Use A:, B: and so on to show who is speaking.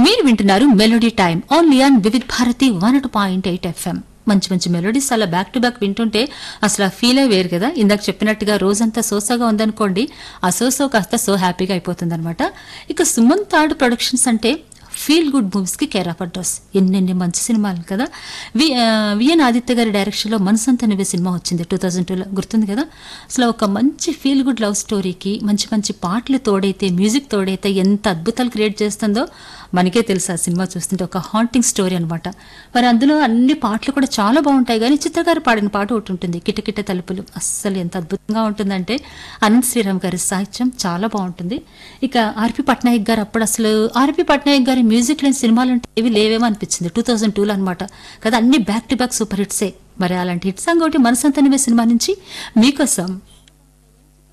A: మీరు వింటున్నారు melody time only on Vividh Bharati one point eight FM మంచి మంచి మెలోడీస్ అలా బ్యాక్ టు బ్యాక్ వింటుంటే అసలు ఆ ఫీలే వేరు కదా ఇందాక చెప్పినట్టుగా రోజంతా సోసాగా ఉందనుకోండి ఆ సోసో కాస్త సో హ్యాపీగా అయిపోతుంది ఇక సుమన్ తాడు ప్రొడక్షన్స్ అంటే ఫీల్ గుడ్ మూవీస్కి కేర్ ఆఫ్ అడ్రస్ ఎన్నెన్ని మంచి సినిమాలు కదా వి ఆ, విఎన్ ఆదిత్య గారి డైరెక్షన్లో మనసంత నువ్వే సినిమా వచ్చింది టూ థౌజండ్ టూలో గుర్తుంది కదా అసలు ఒక మంచి ఫీల్ గుడ్ లవ్ స్టోరీకి మంచి మంచి పాటలు తోడైతే మ్యూజిక్ తోడైతే ఎంత అద్భుతాలు క్రియేట్ చేస్తుందో మనకే తెలుసు ఆ సినిమా చూస్తుంటే ఒక హాంటింగ్ స్టోరీ అనమాట మరి అందులో అన్ని పాటలు కూడా చాలా బాగుంటాయి కానీ చిత్రగారు పాడిన పాట ఒకటి ఉంటుంది కిటకిట తలుపులు అస్సలు ఎంత అద్భుతంగా ఉంటుందంటే అనంత్ శ్రీరామ్ గారి సాహిత్యం చాలా బాగుంటుంది ఇక ఆర్పి పట్నాయక్ గారు అప్పుడు అసలు ఆర్పి పట్నాయక్ గారి మ్యూజిక్ లేని సినిమాలు అంటే ఏవి లేవేమో అనిపించింది టూ థౌజండ్ టూలో అనమాట కదా అన్ని బ్యాక్ టు బ్యాక్ సూపర్ హిట్సే మరి అలాంటి హిట్ సాంగ్ ఒకటి మనసంతనివే సినిమా నుంచి మీకోసం